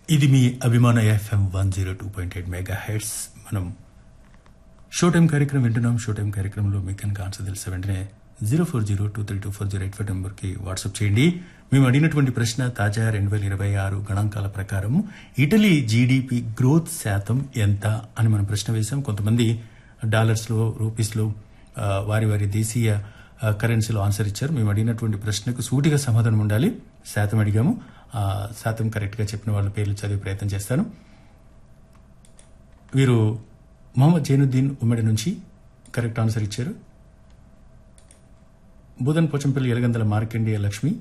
ఇది మీ అభిమాన FM one zero two point eight mega hits మనం షో టైం కార్యక్రమం వింటున్నాం షో టైం కార్యక్రమంలో మీకు కనుక ఆన్సర్ తెలిసే వెంటనే zero four zero two three two four zero eight five నెంబర్కి వాట్సాప్ చేయండి మేము అడిగినటువంటి ప్రశ్న తాజా రెండు వేల ఇరవై ఆరు గణాంకాల ప్రకారం ఇటలీ జీడిపి గ్రోత్ శాతం ఎంత అని మనం ప్రశ్న వేశాం కొంతమంది డాలర్స్లో రూపీస్లో ఆ, వారి వారి దేశీయ ఆ, కరెన్సీలో ఆన్సర్ ఇచ్చారు మేము అడిగినటువంటి ప్రశ్నకు సూటిగా సమాధానం ఉండాలి శాతం అడిగాము ఆ శాతం కరెక్ట్గా చెప్పిన వాళ్ళ పేర్లు చదివే ప్రయత్నం చేస్తాను వీరు మొహమ్మద్ జైనుద్దీన్ ఉమ్మడి నుంచి కరెక్ట్ ఆన్సర్ ఇచ్చారు బూదన్ పోచంపల్లి ఎలగందల మార్కండేయ లక్ష్మి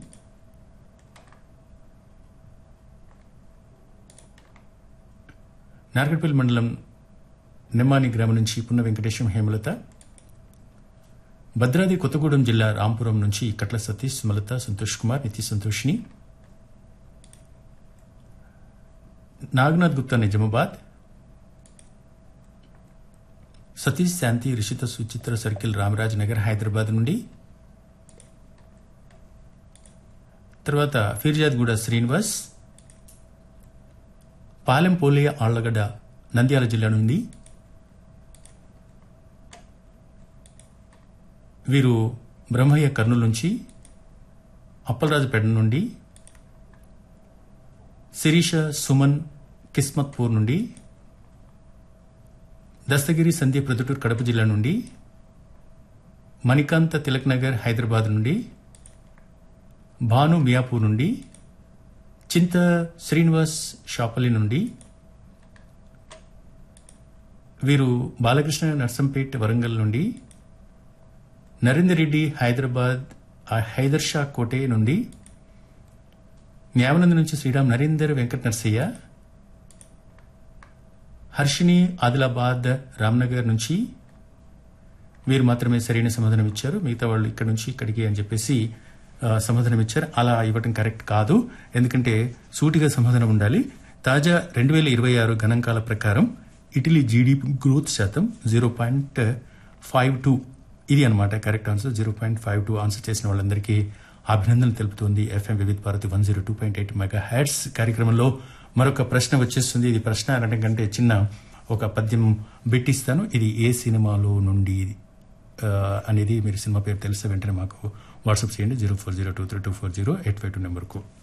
నార్కట్పల్లి మండలం నెమ్మాని గ్రామం నుంచి పున్న వెంకటేశం హేమలత భద్రాద్రి కొత్తగూడెం జిల్లా రాంపురం నుంచి కట్ల సతీష్ సుమలత సంతోష్ కుమార్ నితి సంతోష్ని నాగనాథ్ గుప్తా నిజామాబాద్ సతీష్ శాంతి రిషిత సుచిత్ర సర్కిల్ రామరాజ్ నగర్ హైదరాబాద్ నుండి తర్వాత ఫిర్జాద్గూడ శ్రీనివాస్ పాలెం పోలియ ఆళ్లగడ్డ నంద్యాల జిల్లా నుండి వీరు బ్రహ్మయ్య కర్నూలు నుంచి అప్పలరాజుపేట నుండి శిరీష సుమన్ కిస్మత్పూర్ నుండి దస్తగిరి సంధ్య ప్రొద్దుటూరు కడప జిల్లా నుండి మణికాంత తిలక్ నగర్ హైదరాబాద్ నుండి భాను మియాపూర్ నుండి చింత శ్రీనివాస్ షాపల్లి నుండి వీరు బాలకృష్ణ నర్సంపేట్ వరంగల్ నుండి నరేందర్ రెడ్డి హైదరాబాద్ ఆ హైదర్ షా కోటే నుండి న్యామనంద నుంచి శ్రీరామ్ నరేందర్ వెంకట నర్సయ్య హర్షిని ఆదిలాబాద్ రామ్నగర్ నుంచి వీరు మాత్రమే సరైన సమాధానం ఇచ్చారు మిగతా వాళ్ళు ఇక్కడ నుంచి ఇక్కడికి అని చెప్పేసి ఆ, సమాధానం ఇచ్చారు అలా ఇవ్వటం కరెక్ట్ కాదు ఎందుకంటే సూటిగా సమాధానం ఉండాలి తాజా రెండు వేల ఇరవై ఆరు గణాంకాల ప్రకారం ఇటలీ జీడీపీ గ్రోత్ శాతం జీరో పాయింట్ ఫైవ్ టూ ఇది అనమాట correct answer zero point five two answer చేసిన వాళ్ళందరికీ అభినందనలు తెలుపుతోంది FM Vividh Bharati one zero two point eight mega hits కార్యక్రమంలో మరొక ప్రశ్న వచ్చేస్తుంది ఇది ప్రశ్న అనడం కంటే చిన్న ఒక పద్యం బిట్టిస్తాను ఇది ఏ సినిమాలో నుండి ఆ, అనేది మీరు సినిమా పేరు తెలిస్తే వెంటనే మాకు వాట్సాప్ చేయండి zero four zero two three two four zero eight five two నెంబర్కు